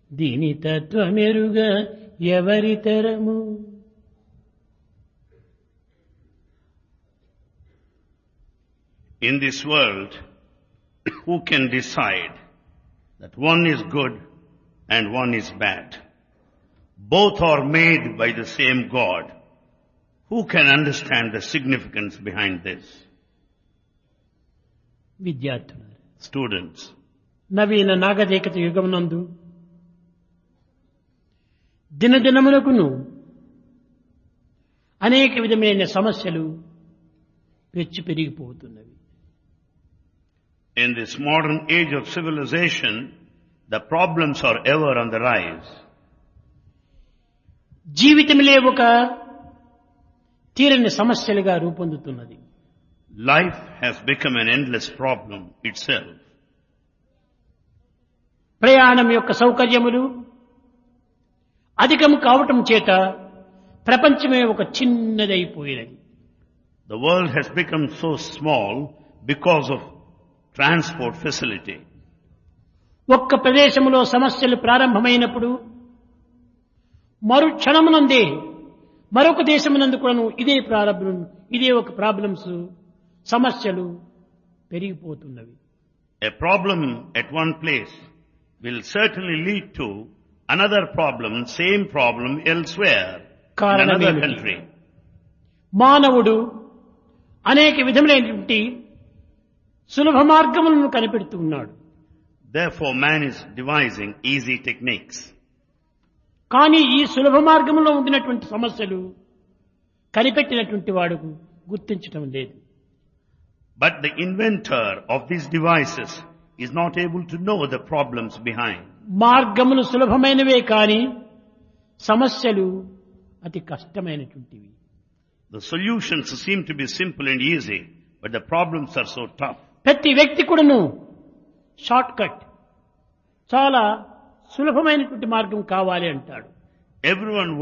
దీని తత్వమెరుగ ఎవరి తరము In this world, who can decide that one is good and one is bad? Both are made by the same God. Who can understand the significance behind this? విద్యార్థులు Students, నవీన నాగరికత యుగమునందు దినదినములకును అనేక విధమైన సమస్యలు పెచ్చు పెరిగిపోతున్నవి in this modern age of civilization, the problems are ever on the rise. జీవితములే ఒక తీరని సమస్యలుగా రూపొందుతున్నది Life has become an endless problem itself. ప్రయాణం యొక్క సౌకర్యములు అధికం కావటం చేత ప్రపంచమే ఒక చిన్నదైపోయినది The world has become so small because of transport facility. ఒక్క ప్రదేశములో సమస్యలు ప్రారంభమైనప్పుడు మరు క్షణమునందే మరొక దేశమునందు కూడాను ఇదే ప్రారంభం ఇదే ఒక ప్రాబ్లమ్స్ సమస్యలు పెరిగిపోతున్నవి A problem at one place will certainly lead to another problem, same problem elsewhere, in కారణం another ఏమిటి? country. మానవుడు అనేక విధములైనటువంటి సులభ మార్గములను కనిపెడుతూ ఉన్నాడు Therefore man is devising easy techniques. కానీ ఈ సులభ మార్గంలో ఉండినటువంటి సమస్యలు కనిపెట్టినటువంటి వాడుకు గుర్తించటం లేదు But the inventor of these devices is not able to know the problems behind. మార్గములు సులభమైనవే కానీ సమస్యలు అతి కష్టమైనటువంటివి The solutions seem to be simple and easy, but the problems are so tough. ప్రతి వ్యక్తి కూడాను షార్ట్ కట్ చాలా సులభమైనటువంటి మార్గం కావాలి అంటాడు Everyone